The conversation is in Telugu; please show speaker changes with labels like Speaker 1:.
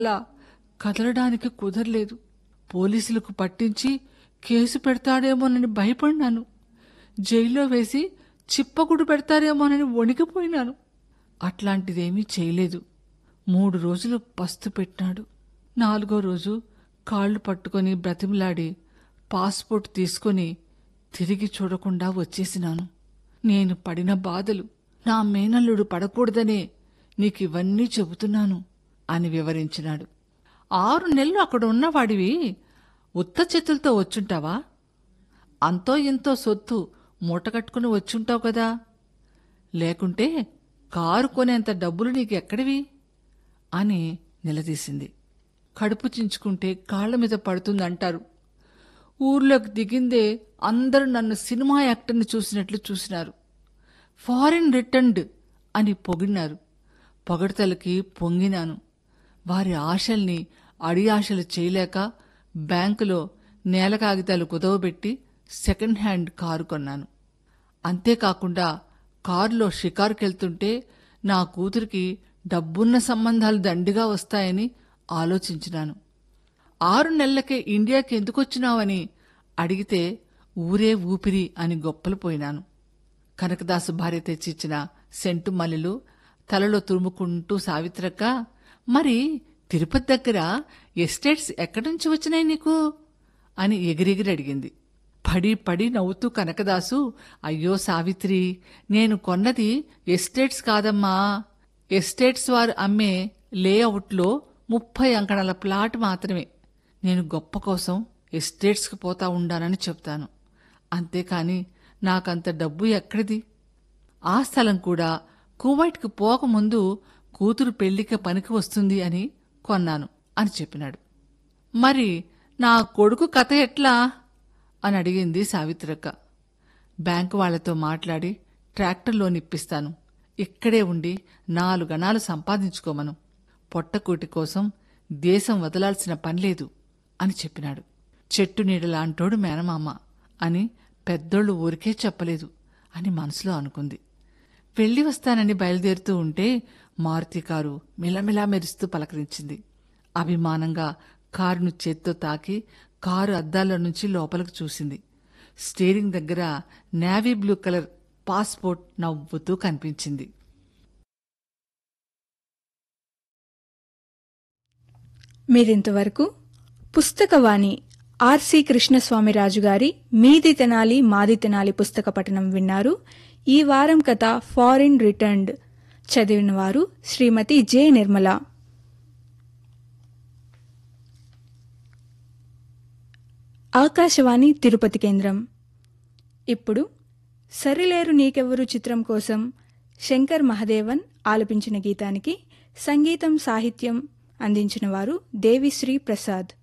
Speaker 1: అలా కదలడానికి కుదరలేదు పోలీసులకు పట్టించి కేసు పెడతాడేమోనని భయపడినాను జైల్లో వేసి చిప్పకుడు పెడతారేమోనని వణికిపోయినాను అట్లాంటిదేమీ చేయలేదు మూడు రోజులు పస్తు పెట్టినాడు నాలుగో రోజు కాళ్ళు పట్టుకొని బ్రతిమలాడి పాస్పోర్ట్ తీసుకొని తిరిగి చూడకుండా వచ్చేసినాను నేను పడిన బాధలు నా మేనల్లుడు పడకూడదనే నీకివన్నీ చెబుతున్నాను అని వివరించినాడు ఆరు నెలలు అక్కడ ఉన్నవాడివి ఉత్త చేతులతో వచ్చుంటావా అంతో ఇంతో సొత్తు మూటకట్టుకుని వచ్చుంటావు కదా లేకుంటే కారు కొనేంత డబ్బులు నీకు ఎక్కడివి అని నిలదీసింది కడుపు చించుకుంటే కాళ్ల మీద పడుతుందంటారు ఊర్లోకి దిగిందే అందరూ నన్ను సినిమా యాక్టర్ని చూసినట్లు చూసినారు ఫారిన్ రిటర్న్డ్ అని పొగిడినారు పొగడతలకి పొంగినాను వారి ఆశల్ని అడి ఆశలు చేయలేక బ్యాంకులో నేల కాగితాలు కుదవబెట్టి సెకండ్ హ్యాండ్ కారు కొన్నాను అంతేకాకుండా కారులో షికారుకెళ్తుంటే నా కూతురికి డబ్బున్న సంబంధాలు దండిగా వస్తాయని ఆలోచించినాను ఆరు నెలలకే ఇండియాకి ఎందుకొచ్చినావని అడిగితే ఊరే ఊపిరి అని గొప్పలు పోయినాను కనకదాసు భార్య తెచ్చిచ్చిన సెంటు మల్లెలు తలలో తురుముకుంటూ సావిత్రక్క మరి తిరుపతి దగ్గర ఎస్టేట్స్ ఎక్కడి నుంచి వచ్చినాయి నీకు అని ఎగిరెగిరి అడిగింది పడి పడి నవ్వుతూ కనకదాసు అయ్యో సావిత్రి నేను కొన్నది ఎస్టేట్స్ కాదమ్మా ఎస్టేట్స్ వారు అమ్మే లేఅవుట్లో ముప్పై అంకణాల ప్లాట్ మాత్రమే నేను గొప్ప కోసం ఎస్టేట్స్కి పోతా ఉండానని చెప్తాను అంతేకాని నాకంత డబ్బు ఎక్కడిది ఆ స్థలం కూడా కువైట్కి పోకముందు కూతురు పెళ్లికి పనికి వస్తుంది అని కొన్నాను అని చెప్పినాడు మరి నా కొడుకు కథ ఎట్లా అని అడిగింది సావిత్రక్క బ్యాంకు వాళ్లతో మాట్లాడి ట్రాక్టర్ లోన్ ఇప్పిస్తాను ఇక్కడే ఉండి నాలుగణాలు సంపాదించుకోమను పొట్టకూటి కోసం దేశం వదలాల్సిన పనిలేదు అని చెప్పినాడు చెట్టు నీడలాంటోడు మేనమామ అని పెద్దోళ్ళు ఊరికే చెప్పలేదు అని మనసులో అనుకుంది వెళ్ళి వస్తానని బయలుదేరుతూ ఉంటే మారుతి కారు మిలమిలా మెరుస్తూ పలకరించింది అభిమానంగా కారును చేత్తో తాకి కారు అద్దాల నుంచి లోపలికి చూసింది స్టీరింగ్ దగ్గర నేవీ బ్లూ కలర్ పాస్పోర్ట్ నవ్వుతూ కనిపించింది
Speaker 2: మీరింతవరకు పుస్తకవాణి ఆర్సి కృష్ణస్వామిరాజు గారి మీది తెనాలి మాది తెనాలి పుస్తక పఠనం విన్నారు ఈ వారం కథ ఫారిన్ రిటర్న్డ్ చదివిన వారు శ్రీమతి జె నిర్మల ఆకాశవాణి తిరుపతి కేంద్రం ఇప్పుడు సరిలేరు నీకెవ్వరు చిత్రం కోసం శంకర్ మహదేవన్ ఆలపించిన గీతానికి సంగీతం సాహిత్యం అందించిన వారు దేవిశ్రీ ప్రసాద్